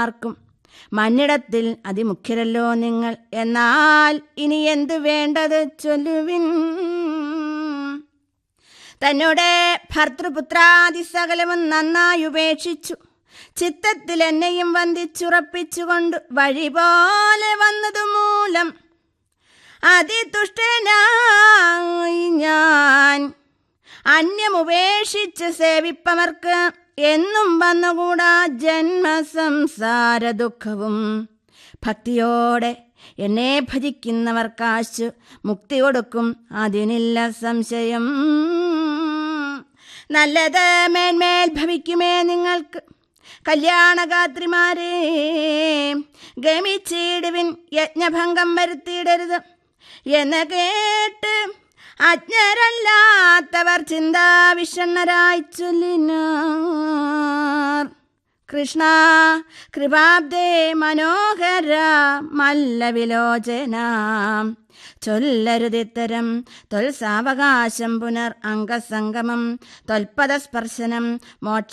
ആർക്കും മന്നിടത്തിൽ അതിമുഖ്യരല്ലോ നിങ്ങൾ എന്നാൽ ഇനി എന്തു വേണ്ടത് ചൊല്ലുവിൻ തന്നോടെ ഭർത്തൃപുത്രാദി സകലവും നന്നായി ഉപേക്ഷിച്ചു ചിത്തത്തിൽ എന്നെയും വന്ദിച്ചുറപ്പിച്ചുകൊണ്ട് വഴി പോലെ വന്നതു മൂലം അതിതുഷ്ടനായി ഞാൻ അന്യമുപേക്ഷിച്ച് സേവിപ്പവർക്ക് എന്നും വന്നുകൂടാ ജന്മസംസാര ദുഃഖവും ഭക്തിയോടെ എന്നെ ഭജിക്കുന്നവർക്കാശു മുക്തി കൊടുക്കും അതിനില്ല സംശയം നല്ലത് മേന്മേൽ ഭവിക്കുമേ നിങ്ങൾക്ക് കല്യാണഗാത്രിമാരെ ഗമിച്ചിടുവിൻ യജ്ഞഭംഗം വരുത്തിയിടരുത് എന്ന് കേട്ട് അജ്ഞരല്ലാത്തവർ ചിന്താവിഷണ്ണരായി ചൊല്ലിനാർ കൃഷ്ണ കൃപാബ്ദേ മനോഹര മല്ലവിലോചന ചൊല്ലരുതിത്തരം തൊൽസാവകാശം പുനർ അംഗസംഗമം തൊൽപദസ്പർശനം മോക്ഷ